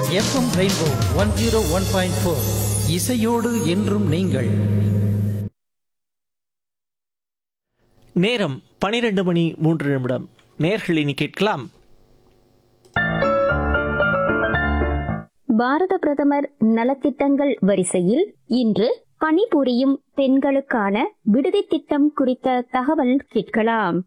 FM Rainbow one zero one point four இசையோடு என்றும் நீங்கள் நேரம் பனிரெண்டு மணி மூன்று நிமிடம் நேர்கள் இனி கேட்கலாம் பாரத பிரதமர் நலத்திட்டங்கள் வரிசையில் இன்று பணிபுரியும் பெண்களுக்கான விடுதி திட்டம் குறித்த தகவல் கேட்கலாம்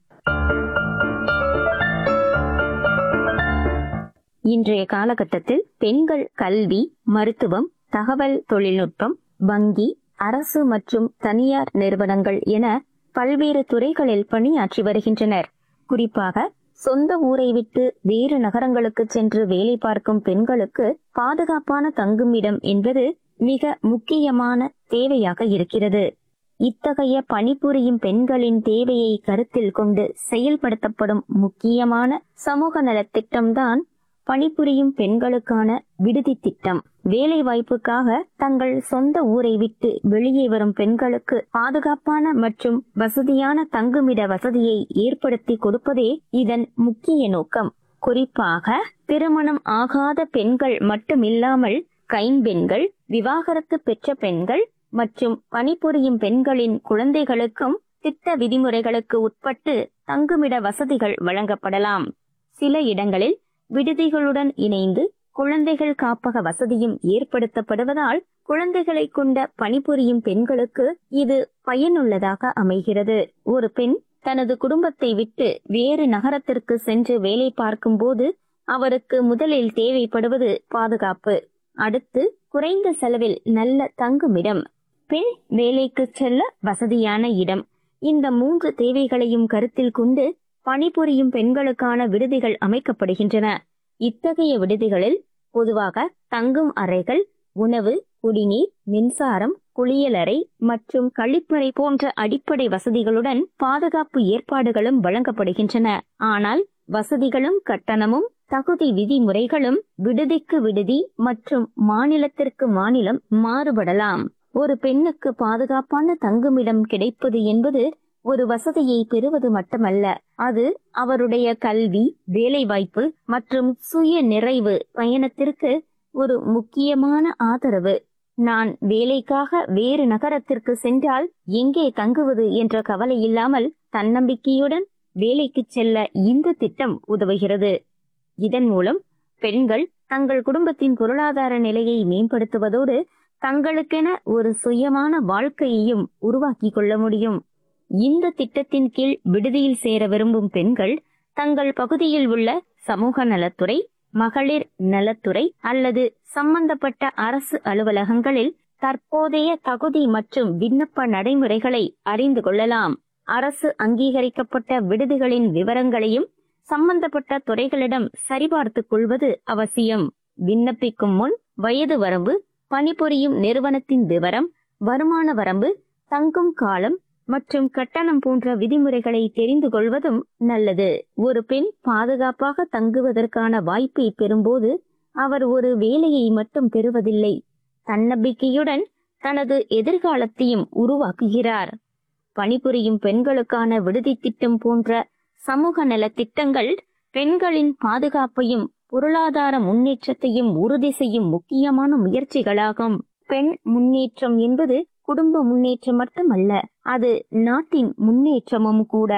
இன்றைய காலகட்டத்தில் பெண்கள் கல்வி மருத்துவம் தகவல் தொழில்நுட்பம் வங்கி அரசு மற்றும் தனியார் நிறுவனங்கள் என பல்வேறு துறைகளில் பணியாற்றி வருகின்றனர் குறிப்பாக சொந்த ஊரை விட்டு வேறு நகரங்களுக்கு சென்று வேலை பார்க்கும் பெண்களுக்கு பாதுகாப்பான தங்குமிடம் என்பது மிக முக்கியமான தேவையாக இருக்கிறது இத்தகைய பணிபுரியும் பெண்களின் தேவையை கருத்தில் கொண்டு செயல்படுத்தப்படும் முக்கியமான சமூக நலத் திட்டம்தான் பணிபுரியும் பெண்களுக்கான விடுதி திட்டம் வேலை வாய்ப்புக்காக தங்கள் சொந்த ஊரை விட்டு வெளியே வரும் பெண்களுக்கு பாதுகாப்பான மற்றும் வசதியான தங்குமிட வசதியை ஏற்படுத்தி கொடுப்பதே இதன் முக்கிய நோக்கம் குறிப்பாக திருமணம் ஆகாத பெண்கள் மட்டுமில்லாமல் கைம்பெண்கள் விவாகரத்து பெற்ற பெண்கள் மற்றும் பணிபுரியும் பெண்களின் குழந்தைகளுக்கும் திட்ட விதிமுறைகளுக்கு உட்பட்டு தங்குமிட வசதிகள் வழங்கப்படலாம் சில இடங்களில் விடுதிகளுடன் இணைந்து குழந்தைகள் காப்பக வசதியும் ஏற்படுத்தப்படுவதால் குழந்தைகளை கொண்ட பணிபுரியும் பெண்களுக்கு இது பயனுள்ளதாக அமைகிறது ஒரு பெண் தனது குடும்பத்தை விட்டு வேறு நகரத்திற்கு சென்று வேலை பார்க்கும் போது அவருக்கு முதலில் தேவைப்படுவது பாதுகாப்பு அடுத்து குறைந்த செலவில் நல்ல தங்குமிடம் பெண் வேலைக்கு செல்ல வசதியான இடம் இந்த மூன்று தேவைகளையும் கருத்தில் கொண்டு பணிபுரியும் பெண்களுக்கான விடுதிகள் அமைக்கப்படுகின்றன இத்தகைய விடுதிகளில் பொதுவாக தங்கும் அறைகள் உணவு குடிநீர் மின்சாரம் குளியலறை மற்றும் கழிப்பறை போன்ற அடிப்படை வசதிகளுடன் பாதுகாப்பு ஏற்பாடுகளும் வழங்கப்படுகின்றன ஆனால் வசதிகளும் கட்டணமும் தகுதி விதிமுறைகளும் விடுதிக்கு விடுதி மற்றும் மாநிலத்திற்கு மாநிலம் மாறுபடலாம் ஒரு பெண்ணுக்கு பாதுகாப்பான தங்குமிடம் கிடைப்பது என்பது ஒரு வசதியை பெறுவது மட்டுமல்ல அது அவருடைய கல்வி வேலைவாய்ப்பு மற்றும் சுய நிறைவு பயணத்திற்கு ஒரு முக்கியமான ஆதரவு நான் வேலைக்காக வேறு நகரத்திற்கு சென்றால் எங்கே தங்குவது என்ற கவலை இல்லாமல் தன்னம்பிக்கையுடன் வேலைக்கு செல்ல இந்த திட்டம் உதவுகிறது இதன் மூலம் பெண்கள் தங்கள் குடும்பத்தின் பொருளாதார நிலையை மேம்படுத்துவதோடு தங்களுக்கென ஒரு சுயமான வாழ்க்கையையும் உருவாக்கிக் கொள்ள முடியும் இந்த திட்டத்தின் கீழ் விடுதியில் சேர விரும்பும் பெண்கள் தங்கள் பகுதியில் உள்ள சமூக நலத்துறை மகளிர் நலத்துறை அல்லது சம்பந்தப்பட்ட அரசு அலுவலகங்களில் தற்போதைய தகுதி மற்றும் விண்ணப்ப நடைமுறைகளை அறிந்து கொள்ளலாம் அரசு அங்கீகரிக்கப்பட்ட விடுதிகளின் விவரங்களையும் சம்பந்தப்பட்ட துறைகளிடம் சரிபார்த்துக் கொள்வது அவசியம் விண்ணப்பிக்கும் முன் வயது வரம்பு பணிபுரியும் நிறுவனத்தின் விவரம் வருமான வரம்பு தங்கும் காலம் மற்றும் கட்டணம் போன்ற விதிமுறைகளை தெரிந்து கொள்வதும் நல்லது ஒரு பெண் பாதுகாப்பாக தங்குவதற்கான வாய்ப்பை பெறும்போது அவர் ஒரு வேலையை மட்டும் பெறுவதில்லை தன்னம்பிக்கையுடன் தனது எதிர்காலத்தையும் உருவாக்குகிறார் பணிபுரியும் பெண்களுக்கான விடுதி திட்டம் போன்ற சமூக நல திட்டங்கள் பெண்களின் பாதுகாப்பையும் பொருளாதார முன்னேற்றத்தையும் உறுதி செய்யும் முக்கியமான முயற்சிகளாகும் பெண் முன்னேற்றம் என்பது குடும்ப முன்னேற்றம் மட்டுமல்ல அது நாட்டின் முன்னேற்றமும் கூட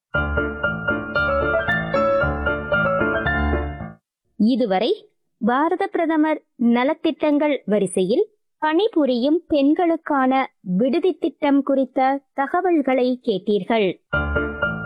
இதுவரை பாரத பிரதமர் நலத்திட்டங்கள் வரிசையில் பணிபுரியும் பெண்களுக்கான விடுதி திட்டம் குறித்த தகவல்களை கேட்டீர்கள்